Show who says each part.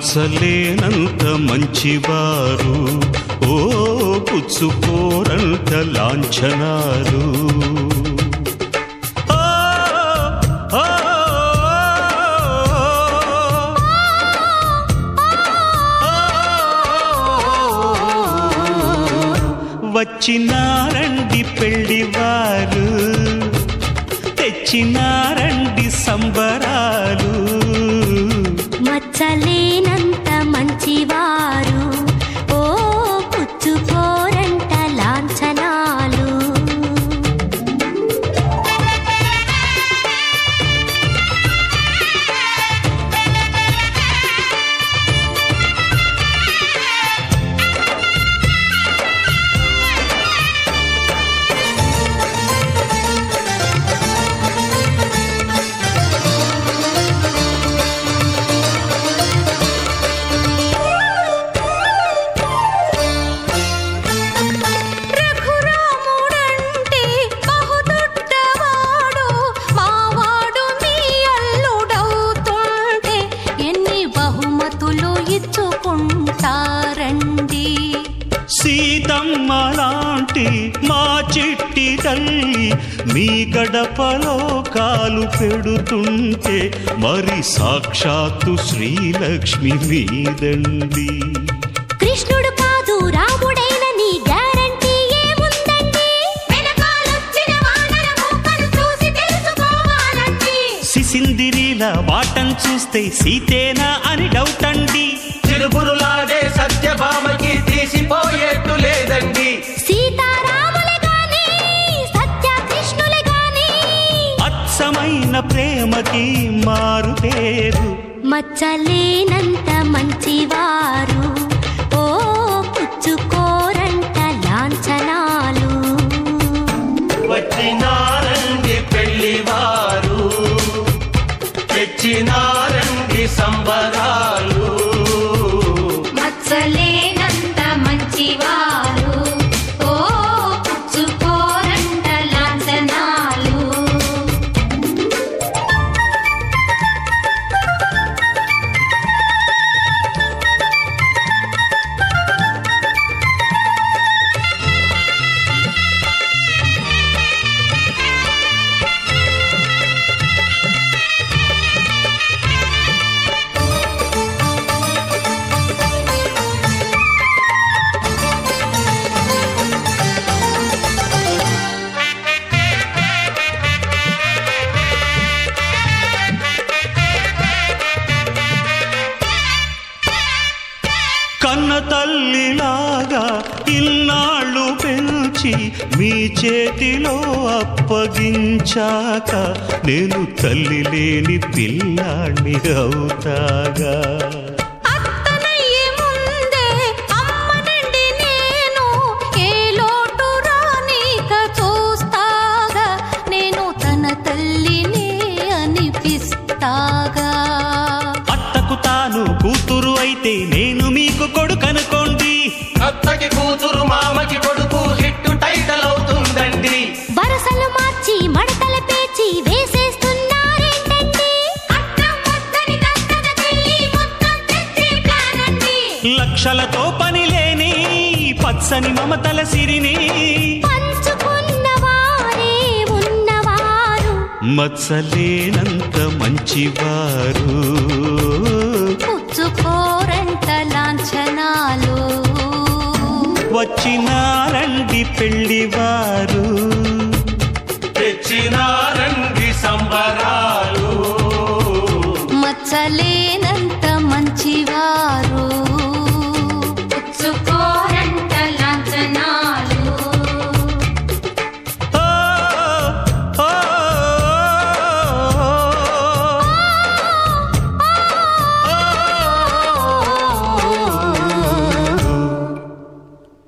Speaker 1: మచ్చలేనంత మంచివారు ఓ పుచ్చుకోరంత లాంఛనాలు ఓ, ఓ, వచ్చినారండి పెళ్లివారు తెచ్చినారండి సంబరాలు
Speaker 2: మచ్చలేనంత మంచివారు ఓ పుచ్చుకోరంట లాంఛనాలు రఘురాముడంటే బహుదొడ్డవాడు మావాడు మీ అల్లుడవుతుంటే ఎన్ని బహుమతులు ఇచ్చుకుంటారండి
Speaker 1: సీతమ్మ లాంటి మా చిట్టి తల్లి మీ గడపలో కాలు పెడుతుంటే మరి సాక్షాత్తు శ్రీలక్ష్మి మీదండి
Speaker 2: కృష్ణుడు కాదు రాముడైన నీ గ్యారంటీ ఏముందండి వెనకాలొచ్చిన వానర మూకను చూసి తెలుసుకోవాలండి
Speaker 1: సిసిందిరీల వాటం చూస్తే సీతేనా అని డౌట్ అండి
Speaker 3: చిరుబురులాడే సత్యభామకి తీసిపోయేట్టు లేదండి
Speaker 2: సీతారాములే గాని సత్య కృష్ణులే గాని
Speaker 1: అచ్చమైన ప్రేమకి మారు పేరు
Speaker 2: మచ్చలేనంత మంచివారు ఓ పుచ్చుకోరంట లాంఛనాలు
Speaker 3: వచ్చినారండి పెళ్లివారు తెచ్చినారండి సంబరాలు
Speaker 2: మచ్చలేనంత మంచివారు ఓ పుచ్చుకోరంట లాంఛనాలు
Speaker 1: కన్న తల్లిలాగా ఇన్నాళ్ళు పెంచి మీ చేతిలో అప్పగించాక నేను తల్లి లేని పిల్లాణ్ణి అవుతాగా
Speaker 2: అత్తనయ్యే ముందే అమ్మనండి నేను ఏ లోటు రానీక చూస్తాగా నేను తన తల్లినే అనిపిస్తాగా
Speaker 1: అత్తకు తాను కూతురు అయితే నేను మీకు కొడుకనుకోండి
Speaker 3: అత్తకి కూతురు మామకి కొడుకు హిట్టు టైటల్ అవుతుందండి
Speaker 2: వరసలు మార్చి మడతల పేచి వేసేస్తున్నారేంటండి అత్తం వద్దని దత్తత చెల్లి మొత్తం తెచ్చే ప్లాన్ అండి
Speaker 1: లక్షలతో పని లేని పచ్చని మమతల సిరిని
Speaker 2: పంచుకున్న వారే ఉన్నవారు
Speaker 1: మచ్చలేనంత మంచివారు
Speaker 2: పుచ్చుకోరంట లాంఛనాలు
Speaker 1: వచ్చినారండి పెళ్లివారు